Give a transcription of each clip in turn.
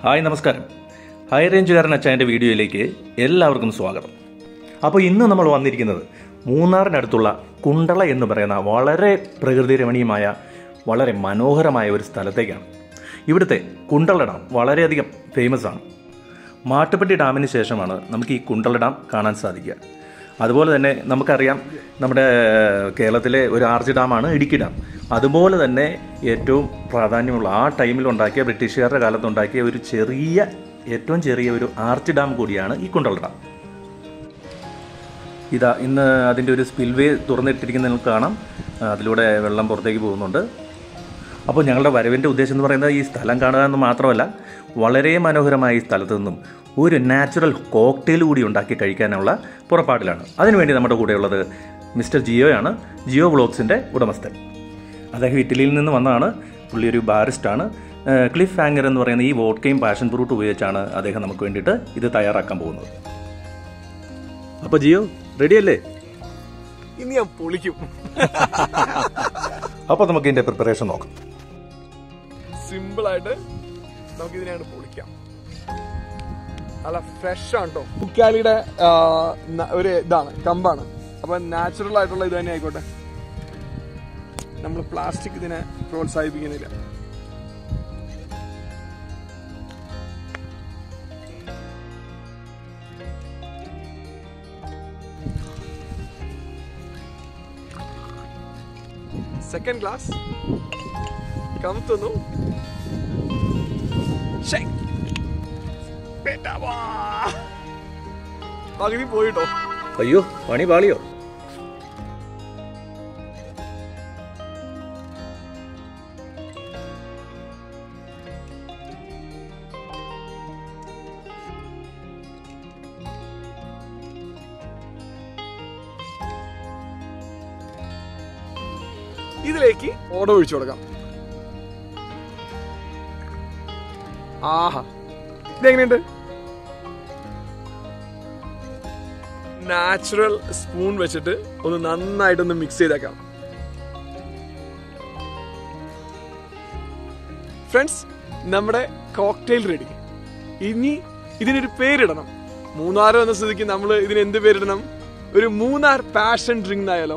Hi നമസ്കാരം high റേഞ്ചുകാരൻ അച്ചായൻ്റെ വീഡിയോയിലേക്ക് എല്ലാവർക്കും സ്വാഗതം അപ്പോൾ ഇന്ന് നമ്മൾ വന്നിരിക്കുന്നത് മൂന്നാറിനടുത്തുള്ള കുണ്ടള എന്ന് പറയുന്ന വളരെ പ്രകൃതി രമണീയമായ വളരെ മനോഹരമായ ഒരു സ്ഥലത്തേക്കാണ് ഇവിടുത്തെ കുണ്ടള ഡാം വളരെയധികം ഫേമസ് ആണ് മാട്ടുപ്പെട്ടി ഡാമിന് ശേഷമാണ് നമുക്ക് ഈ കുണ്ടള ഡാം കാണാൻ സാധിക്കുക അതുപോലെ തന്നെ നമുക്കറിയാം നമ്മുടെ കേരളത്തിലെ ഒരു ആർജി ഡാമാണ് ഇടുക്കി ഡാം അതുപോലെ തന്നെ ഏറ്റവും പ്രാധാന്യമുള്ള ആ ടൈമിൽ ഉണ്ടാക്കിയ ബ്രിട്ടീഷുകാരുടെ കാലത്ത് ഉണ്ടാക്കിയ ഒരു ചെറിയ ഏറ്റവും ചെറിയ ഒരു ആർച്ച് ഡാം കൂടിയാണ് ഈ കുണ്ടള ഡാം ഇതാ ഇന്ന് അതിൻ്റെ ഒരു സ്പിൽവേ തുറന്നിട്ടിരിക്കുന്നത് നിങ്ങൾക്ക് കാണാം അതിലൂടെ വെള്ളം പുറത്തേക്ക് പോകുന്നുണ്ട് അപ്പോൾ ഞങ്ങളുടെ വരവിൻ്റെ ഉദ്ദേശം എന്ന് പറയുന്നത് ഈ സ്ഥലം കാണുക എന്ന് മാത്രമല്ല വളരെ മനോഹരമായ ഈ സ്ഥലത്ത് നിന്നും ഒരു നാച്ചുറൽ കോക്ടെയിൽ കൂടി ഉണ്ടാക്കി കഴിക്കാനുള്ള പുറപ്പാടിലാണ് അതിനുവേണ്ടി നമ്മുടെ കൂടെയുള്ളത് മിസ്റ്റർ ജിയോയാണ് ജിയോ വ്ളോഗ്സിൻ്റെ ഉടമസ്ഥൻ അദ്ദേഹം ഇറ്റലിയിൽ നിന്ന് വന്നതാണ് പുള്ളി ഒരു ബാരിസ്റ്റാണ് ഏഹ് ക്ലിഫ് ഹാങ്ങർ എന്ന് പറയുന്ന ഈ വോഡ്കയും പാഷൻ ഫ്രൂട്ട് ഉപയോഗിച്ചാണ് അദ്ദേഹം നമുക്ക് വേണ്ടിയിട്ട് ഇത് തയ്യാറാക്കാൻ പോകുന്നത് അപ്പോൾ ജിയോ റെഡിയല്ലേ ഇനി ഞാൻ പൊളിക്കും അപ്പോൾ നമുക്ക് ഇതിൻ്റെ പ്രിപ്പറേഷൻ നോക്കാം സിമ്പിൾ ആയിട്ട് നമുക്ക് ഇതിനെയാണ് പൊളിക്കാം നല്ല ഫ്രഷ് ആണ് കേട്ടോ കുക്കാലിയുടെ ആ, ന- ഒരു ഇതാണ് കമ്പാണ് അപ്പൊ നാച്ചുറൽ ആയിട്ടുള്ള ഇത് തന്നെ ആയിക്കോട്ടെ നമ്മൾ പ്ലാസ്റ്റിക് ഇതിനെ പ്രോത്സാഹിപ്പിക്കുന്നില്ല സെക്കൻഡ് ക്ലാസ് കമത്തുന്നു ശ്ശേ. പെട്ടവാ. പകുതി പോയിട്ടോ അയ്യോ പണി പാളിയോ ഇതിലേക്ക് ഓട ഒഴിച്ചു കൊടുക്കാം ആഹാ ഇതെങ്ങനെയുണ്ട് നാച്ചുറൽ സ്പൂൺ വെച്ചിട്ട് ഒന്ന് നന്നായിട്ടൊന്ന് മിക്സ് ചെയ്തേക്കാം ഫ്രണ്ട്സ് നമ്മുടെ കോക്ടെയിൽ റെഡി ഇനി ഇതിനൊരു പേരിടണം മൂന്നാർ എന്ന സ്ഥിതിക്ക് നമ്മൾ ഇതിന് എന്ത് പേരിടണം ഒരു മൂന്നാർ പാഷൻ ഡ്രിങ്ക് ആയാലോ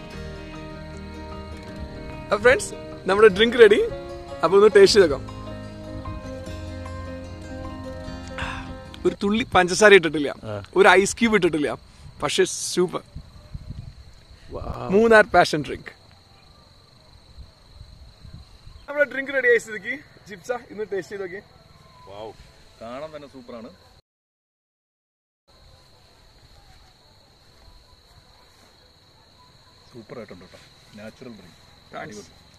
ഫ്രണ്ട്സ് നമ്മുടെ ഡ്രിങ്ക് റെഡി അപ്പൊ ഒന്ന് ടേസ്റ്റ് ചെയ്തേക്കാം ഒരു തുള്ളി പഞ്ചസാര ഇട്ടിട്ടില്ല ഒരു ഐസ് ക്യൂബ് ഇട്ടിട്ടില്ല പക്ഷെ സൂപ്പർ മൂന്നാർ പാഷൻ ഡ്രിങ്ക് നമ്മുടെ ഡ്രിങ്ക് റെഡി ആയി സ്ഥിതിക്ക് ജിപ്സ ഇന്ന് ടേസ്റ്റ് ചെയ്ത് നോക്കി വാവ് കാണാൻ തന്നെ സൂപ്പറാണ് സൂപ്പർ ആയിട്ടുണ്ട് കേട്ടോ നാച്ചുറൽ ഡ്രിങ്ക് താങ്ക്സ്